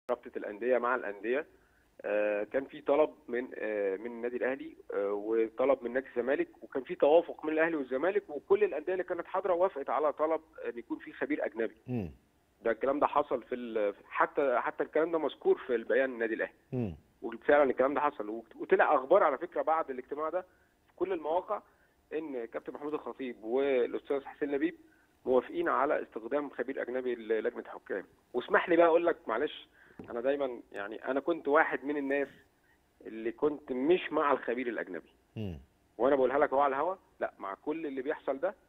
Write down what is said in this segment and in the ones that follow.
رابطه الانديه مع الانديه آه، كان في طلب من آه، من النادي الاهلي آه، وطلب من نادي الزمالك وكان في توافق من الاهلي والزمالك وكل الانديه اللي كانت حاضره وافقت على طلب ان يكون في خبير اجنبي مم. ده الكلام ده حصل في ال- حتى حتى الكلام ده مذكور في البيان النادي الاهلي مم. وفعلا الكلام ده حصل وت- وطلع اخبار على فكره بعد الاجتماع ده في كل المواقع ان كابتن محمود الخطيب والاستاذ حسين لبيب موافقين على استخدام خبير اجنبي للجنه الحكام واسمح لي بقى اقول لك معلش انا دايما يعني انا كنت واحد من الناس اللي كنت مش مع الخبير الاجنبي مم. وانا بقولها لك اهو على الهوا لا مع كل اللي بيحصل ده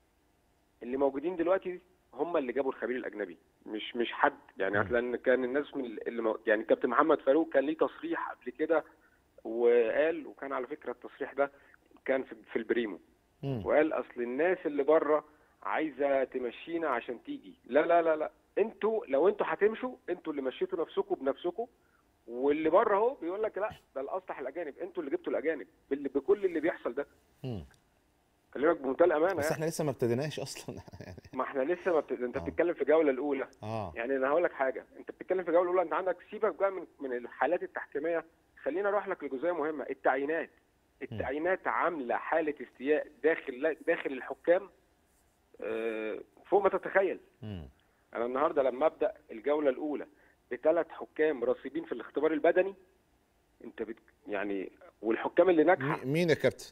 اللي موجودين دلوقتي هم اللي جابوا الخبير الاجنبي مش مش حد يعني مم. لان كان الناس من اللي مو- يعني كابتن محمد فاروق كان ليه تصريح قبل كده وقال وكان على فكره التصريح ده كان في في البريمو مم. وقال اصل الناس اللي بره عايزه تمشينا عشان تيجي لا لا لا لا انتوا لو انتوا هتمشوا انتوا اللي مشيتوا نفسكم بنفسكم واللي بره اهو بيقول لك لا ده الاسطح الاجانب انتوا اللي جبتوا الاجانب بال- بكل اللي بيحصل ده مم. كلمك بمنتهى الامانه بس يعني. احنا لسه ما ابتديناش اصلا يعني ما احنا لسه ما بت... انت آه. بتتكلم في الجوله الاولى اه يعني انا هقول لك حاجه انت بتتكلم في الجوله الاولى انت عندك سيبك بقى من من الحالات التحكيميه خلينا اروح لك لجزئيه مهمه التعيينات التعيينات عامله حاله استياء داخل داخل الحكام آه، فوق ما تتخيل مم. انا النهارده لما ابدا الجوله الاولى بثلاث حكام رصيبين في الاختبار البدني انت بت... يعني والحكام اللي ناجحه مي- مين يا كابتن؟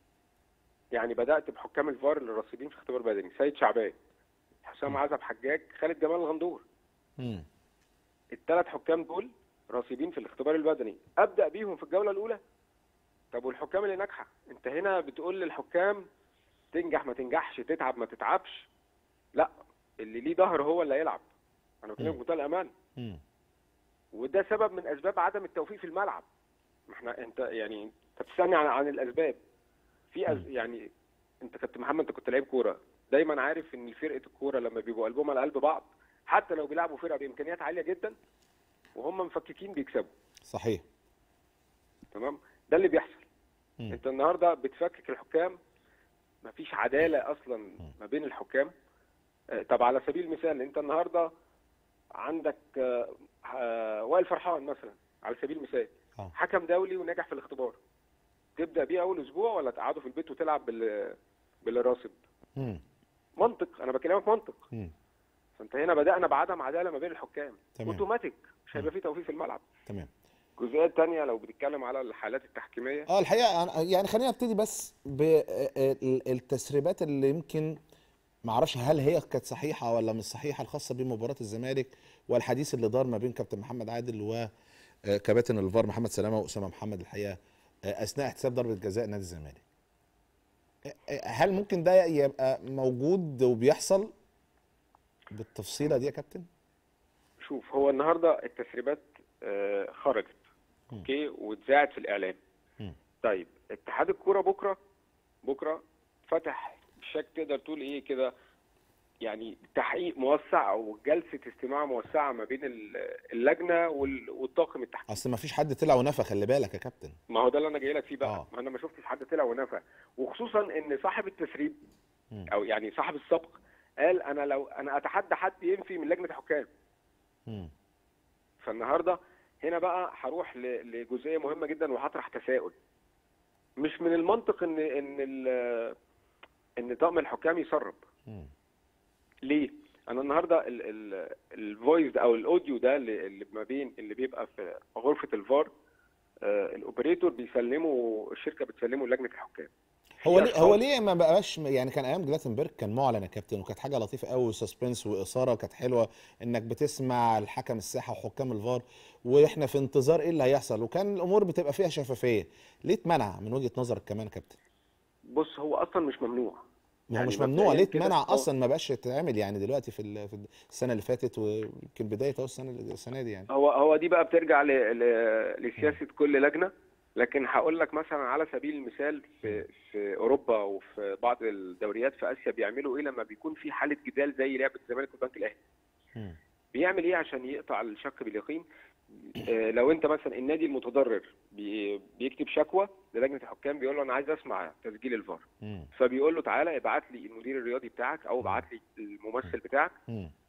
يعني بدات بحكام الفار اللي رصيدين في اختبار بدني سيد شعبان حسام عزب حجاج خالد جمال الغندور مم. الثلاث حكام دول رصيدين في الاختبار البدني ابدا بيهم في الجوله الاولى طب والحكام اللي ناجحه انت هنا بتقول للحكام تنجح ما تنجحش تتعب ما تتعبش لا اللي ليه ظهر هو اللي هيلعب انا بكلمك مم. بمنتهى الامان مم. وده سبب من اسباب عدم التوفيق في الملعب ما احنا انت يعني انت بتسالني عن عن الاسباب في أز... مم. يعني انت كابتن محمد انت كنت لعيب كوره دايما عارف ان فرقه الكوره لما بيبقوا قلبهم على قلب بعض حتى لو بيلعبوا فرقه بامكانيات عاليه جدا وهم مفككين بيكسبوا صحيح تمام ده اللي بيحصل مم. انت النهارده بتفكك الحكام مفيش عداله اصلا ما بين الحكام آه، طب على سبيل المثال انت النهارده عندك آه، آه، وائل فرحان مثلا على سبيل المثال اه حكم دولي ونجح في الاختبار تبدا بيه اول اسبوع ولا تقعده في البيت وتلعب بال بالراصد مم. منطق انا بكلمك منطق مم. فانت هنا بدانا بعدم عداله ما بين الحكام تمام. اوتوماتيك مش هيبقى فيه توفيق في الملعب تمام الجزئيه الثانيه لو بتتكلم على الحالات التحكيميه اه الحقيقه أنا- يعني خلينا نبتدي بس بالتسريبات اللي يمكن ما اعرفش هل هي كانت صحيحه ولا مش صحيحه الخاصه بمباراه الزمالك والحديث اللي دار ما بين كابتن محمد عادل وكباتن الفار محمد سلامه واسامه محمد الحقيقه آه، اثناء احتساب ضربه جزاء نادي الزمالك آه، آه، هل ممكن ده يبقى موجود وبيحصل بالتفصيله دي يا كابتن شوف هو النهارده التسريبات آه، خرجت مم. اوكي واتذاعت في الاعلام مم. طيب اتحاد الكوره بكره بكره فتح بشكل تقدر تقول ايه كده يعني تحقيق موسع او جلسه استماع موسعه ما بين ال- اللجنه وال- والطاقم التحكيمي اصل ما فيش حد طلع ونفى خلي بالك يا كابتن ما هو ده اللي انا جاي لك فيه بقى آه. ما انا ما شفتش حد طلع ونفى وخصوصا ان صاحب التسريب مم. او يعني صاحب السبق قال انا لو انا اتحدى حد ينفي من لجنه الحكام مم. فالنهارده هنا بقى هروح ل- لجزئيه مهمه جدا وهطرح تساؤل مش من المنطق ان ان ال- ان طاقم الحكام يسرب مم. ليه انا النهارده الفويس او الاوديو ده اللي اللي ما بين اللي بيبقى في غرفه الفار آه، الاوبريتور بيسلمه الشركه بتسلمه لجنه الحكام هو في ليه هو أشخاص- ليه ما بقاش يعني كان ايام جلاتنبرج كان معلن يا كابتن وكانت حاجه لطيفه قوي وسسبنس واثاره كانت حلوه انك بتسمع الحكم الساحه وحكام الفار واحنا في انتظار ايه اللي هيحصل وكان الامور بتبقى فيها شفافيه ليه اتمنع من وجهه نظرك كمان يا كابتن بص هو اصلا مش ممنوع ما هو يعني مش ممنوع مبدئياً ليه كده اتمنع هو- اصلا ما بقاش يتعمل يعني دلوقتي في ال- في السنه اللي فاتت ويمكن بدايه اهو السنه السنه دي يعني هو هو دي بقى بترجع ل... ل... لسياسه كل لجنه لكن هقول لك مثلا على سبيل المثال في في اوروبا وفي بعض الدوريات في اسيا بيعملوا ايه لما بيكون في حاله جدال زي لعبه الزمالك والبنك الاهلي مم. بيعمل ايه عشان يقطع الشك باليقين آه، لو انت مثلا النادي المتضرر بي... بيكتب شكوى للجنه الحكام بيقول له انا عايز اسمع تسجيل الفار مم. فبيقول له تعالى ابعت لي المدير الرياضي بتاعك او ابعت لي الممثل بتاعك مم.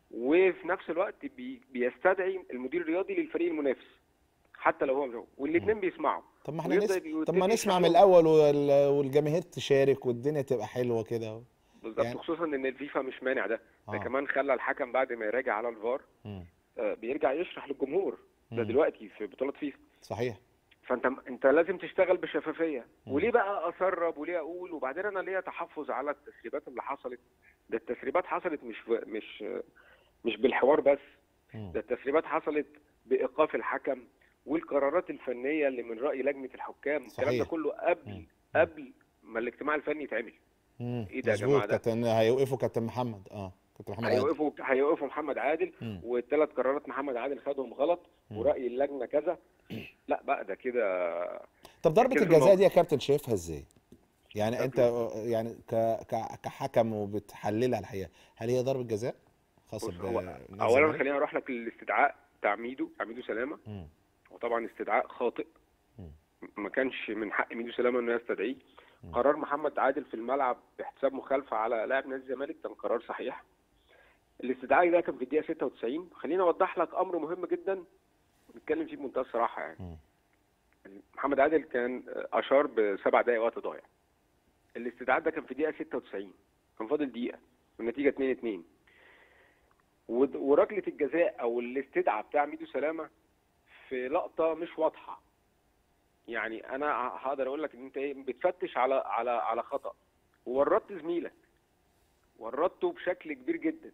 وفي نفس الوقت بي بيستدعي المدير الرياضي للفريق المنافس حتى لو هو مش هو والاثنين بيسمعوا طب ما احنا ويبدأ نس... يبتدي طب ما نسمع يشرح من لهم. الاول وال... والجماهير تشارك والدنيا تبقى حلوه كده بالظبط يعني- خصوصا ان الفيفا مش مانع ده ده آه. كمان خلى الحكم بعد ما يراجع على الفار مم. آه، بيرجع يشرح للجمهور ده مم. دلوقتي في بطولات فيفا صحيح فانت انت لازم تشتغل بشفافيه وليه بقى اسرب وليه اقول وبعدين انا ليا تحفظ على التسريبات اللي حصلت ده التسريبات حصلت مش في مش مش بالحوار بس مم. ده التسريبات حصلت بايقاف الحكم والقرارات الفنيه اللي من راي لجنه الحكام الكلام ده صحيح. كله قبل مم. قبل ما الاجتماع الفني يتعمل مم. إيه ده يا مظبوط جماعة ده؟ كابتن هيوقفوا كابتن محمد اه كابتن محمد عادل هيوقفوا هيوقفوا محمد عادل مم. والثلاث قرارات محمد عادل خدهم غلط مم. وراي اللجنه كذا لا بقى ده كده طب ضربة كده في الجزاء الموضوع. دي يا كابتن شايفها ازاي؟ يعني انت يعني ك... ك... كحكم وبتحللها الحقيقه هل هي ضربة جزاء خاصة بص ب هو نادي اولا الزمالك؟ خلينا اروح لك للاستدعاء بتاع ميدو بتاع ميدو سلامه مم. وطبعا استدعاء خاطئ مم. ما كانش من حق ميدو سلامه انه يستدعيه قرار محمد عادل في الملعب باحتساب مخالفه على لاعب نادي الزمالك كان قرار صحيح الاستدعاء ده كان في الدقيقه 96 خليني اوضح لك امر مهم جدا نتكلم فيه بمنتهى الصراحه يعني مم. محمد عادل كان اشار بسبع دقائق وقت ضايع الاستدعاء ده كان في دقيقه 96 كان فاضل دقيقه والنتيجه 2 2 ود- وركله الجزاء او الاستدعاء بتاع ميدو سلامه في لقطه مش واضحه يعني انا ه- هقدر اقول لك ان انت ايه بتفتش على على على خطا وورطت زميلك ورطته بشكل كبير جدا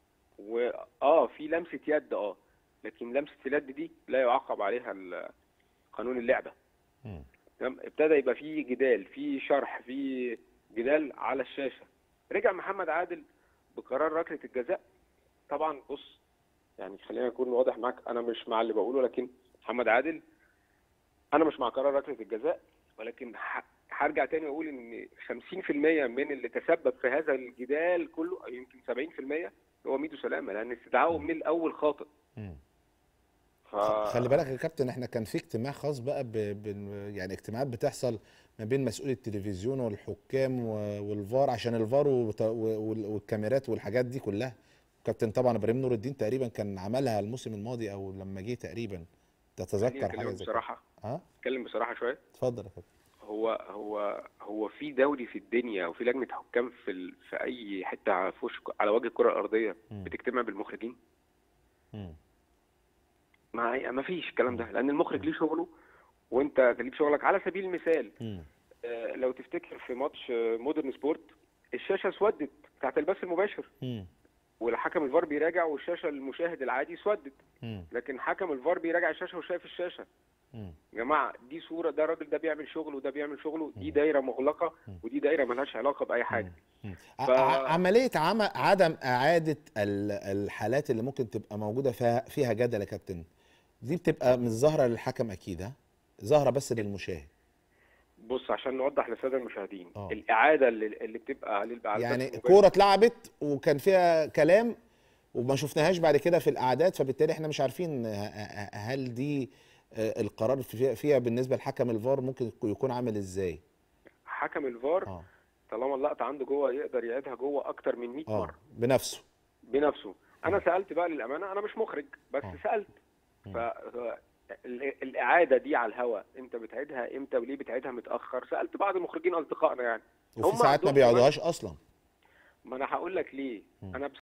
واه في لمسه يد اه لكن لمسه اليد دي لا يعاقب عليها ال- قانون اللعبه مم. تمام ابتدى يبقى في جدال في شرح في جدال على الشاشه رجع محمد عادل بقرار ركله الجزاء طبعا بص يعني خلينا نكون واضح معاك انا مش مع اللي بقوله لكن محمد عادل انا مش مع قرار ركله الجزاء ولكن ح- هرجع تاني واقول ان 50% من اللي تسبب في هذا الجدال كله أو يمكن 70% هو ميدو سلامه لان استدعائه من الاول خاطئ مم. ف... خلي بالك يا كابتن احنا كان في اجتماع خاص بقى ب... ب... يعني اجتماعات بتحصل ما بين مسؤول التلفزيون والحكام و... والفار عشان الفار وت... وال... والكاميرات والحاجات دي كلها كابتن طبعا ابراهيم نور الدين تقريبا كان عملها الموسم الماضي او لما جه تقريبا خليني تتذكر حاجه أكلمك زي كده بصراحه ها اتكلم بصراحه شويه اتفضل يا كابتن هو هو هو في دوري في الدنيا وفي لجنه حكام في ال... في اي حته على فوش على وجه الكره الارضيه مم. بتجتمع بالمخرجين مم. ما ما فيش الكلام ده لان المخرج ليه شغله وانت ليك شغلك على سبيل المثال مم. آه، لو تفتكر في ماتش آه، مودرن سبورت الشاشه اسودت بتاعت البث المباشر مم. والحكم الفار بيراجع والشاشه المشاهد العادي اسودت مم. لكن حكم الفار بيراجع الشاشه وشايف الشاشه مم. يا جماعه دي صوره ده الراجل ده بيعمل شغله وده بيعمل شغله دي دايره مغلقه ودي دايره ملهاش علاقه باي حاجه مم. ف- ع- ع- عمليه عم... عدم اعاده ال- الحالات اللي ممكن تبقى موجوده فيها فيها جدل يا كابتن دي بتبقى مش ظاهره للحكم اكيد ها ظاهره بس للمشاهد بص عشان نوضح للساده المشاهدين آه. الاعاده اللي, اللي بتبقى على على يعني البث المباشر كوره اتلعبت وكان فيها كلام وما شفناهاش بعد كده في الاعداد فبالتالي احنا مش عارفين ه- ه- هل دي آه، القرار فيها, فيها بالنسبه لحكم الفار ممكن يكون عامل ازاي حكم الفار اه طالما اللقطه عنده جوه يقدر يعيدها جوه اكتر من 100 اه مره بنفسه بنفسه انا سالت بقى للامانه انا مش مخرج بس آه. سالت مم. ف ال- الاعاده دي على الهواء انت بتعيدها امتى وليه بتعيدها متاخر سالت بعض المخرجين اصدقائنا يعني وفي هم ساعات ما عندهم كمان- بيقعدوهاش اصلا ما انا هقول لك ليه مم. انا